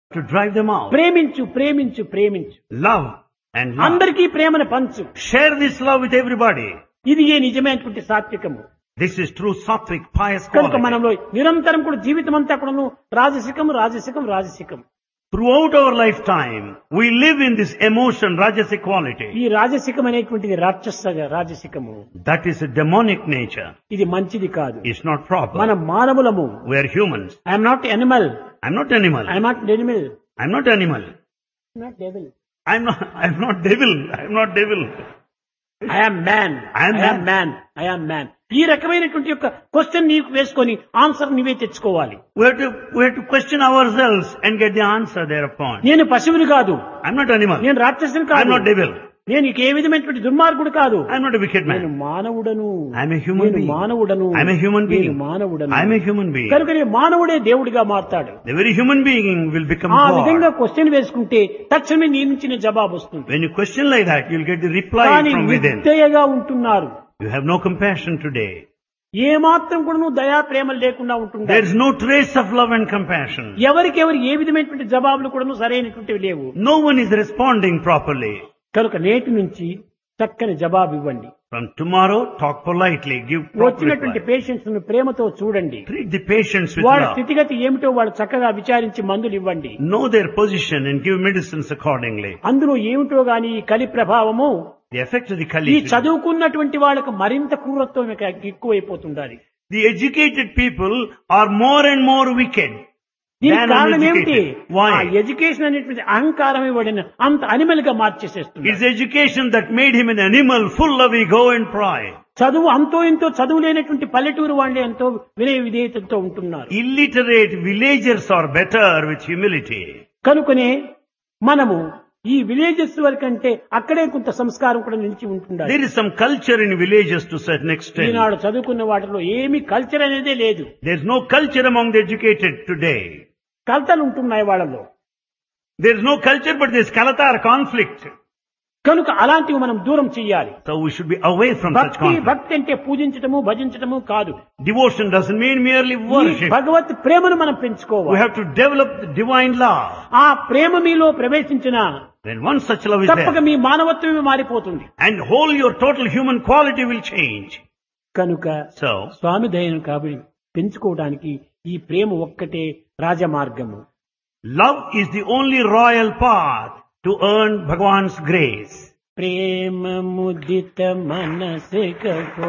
to drive them out. ప్రేమించు ప్రేమించు ప్రేమించు Love and love. అందరికీ ప్రేమను పంచు Share this love with everybody. ఇది ఏ నిజమైనటువంటి సాత్వికము This is true sattvic, pious కనుక quality. మనలో నిరంతరం కూడా జీవితం అంతా కూడాను రాజసికం రాజసికం రాజసికం Throughout our lifetime, we live in this emotion, rajasic quality. ఈ రాజసికం అనేటువంటిది రాక్షస రాజసికము That is a demonic nature. ఇది మంచిది కాదు It's not proper. మనం మానవులము We are humans. I'm not animal I'm not animal. I'm not animal I'm not animal. Not devil I'm not, I'm not devil. I'm not devil. I'm man I am I'm man I'm man ఈ రకమైనటువంటి యొక్క question నీకు వేసుకొని answer నీవే తెచ్చుకోవాలి We have to, we have to question ourselves and get the answer thereupon. నేను పశువుని కాదు I'm not animal. నేను రాక్షసుని I'm కాదు not devil. నేను ఇక ఏ విధమైనటువంటి దుర్మార్గుడు కాదు I'm not a wicked నేను man. మానవుడను I'm a human నేను being. మానవుడను I'm a human నేను being. మానవుడను I'm a human being. కనుక నేను మానవుడే దేవుడిగా మారతాడు The very human being will become ఆ విధంగా God. క్వశ్చన్ వేసుకుంటే తక్షణమే నీ నుంచి నీ జవాబు వస్తుంది When you question like that, you'll get the reply కానీ from within. నిర్దయగా ఉంటున్నారు You have no compassion today. ఏ మాత్రం కూడా నువ్వు దయా ప్రేమలు లేకుండా ఉంటున్నారు There's no trace of love and compassion. ఎవరికెవరు ఏ విధమైనటువంటి జవాబులు కూడా సరైనటువంటివి లేవు No one is responding properly. కనుక నేటి నుంచి చక్కని జవాబు ఇవ్వండి From tomorrow, talk politely, give proper వచ్చినటువంటి reply. పేషెంట్స్ ను ప్రేమతో చూడండి Treat the patients with వాళ్ళ love. స్థితిగతి ఏమిటో వాళ్ళు చక్కగా విచారించి మందులు ఇవ్వండి Know their position and give medicines accordingly. అందులో ఏమిటో గాని ఈ కలి ప్రభావము The effect of the ఈ Kali. చదువుకున్నటువంటి వాళ్ళకు మరింత క్రూరత్వం ఇక ఎక్కువైపోతుండాలి The educated people are more and more wicked. దీనికి than కారణం ఏమిటి uneducated. ఆ Why? ఎడ్యుకేషన్ అనేటువంటి అహంకారం ఇవ్వడిన అంత అనిమల్ గా మార్చేసేస్తుంది It's education that made him an animal full of ego and pride. చదువు అంతో ఇంతో చదువు లేనటువంటి పల్లెటూరు వాళ్ళే ఎంతో వినయ విధేయతతో ఉంటున్నారు Illiterate villagers are better with humility. కనుకనే మనము ఈ విలేజెస్ వరకంటే అక్కడే కొంత సంస్కారం కూడా నిలిచి ఉంటుండాలి There is some culture in villages to a certain extent. ఈనాడు చదువుకున్న వాటిలో ఏమి కల్చర్ అనేదే లేదు There's no culture among the educated today. కలతలు ఉంటున్నాయి వాళ్ళలో There's no culture but there's kalata or conflict. కనుక అలాంటివి మనం దూరం చెయ్యాలి So we should be away from such భక్తి conflict. భక్తి అంటే పూజించటము భజించటము కాదు Devotion doesn't mean merely ఈ worship. భగవత్ ప్రేమను మనం We పెంచుకోవాలి have to develop the divine love. ఆ ప్రేమ మీలో ప్రవేశించిన When once such love is తప్పక there, మీ మానవత్వమే మారిపోతుంది and whole your total human quality will change. కనుక So, స్వామి దయను కాబట్టి పెంచుకోవడానికి ఈ ప్రేమ ఒక్కటే రాజమార్గము love is the only royal path to earn Bhagwan's grace. Prema ముదిత మనసిక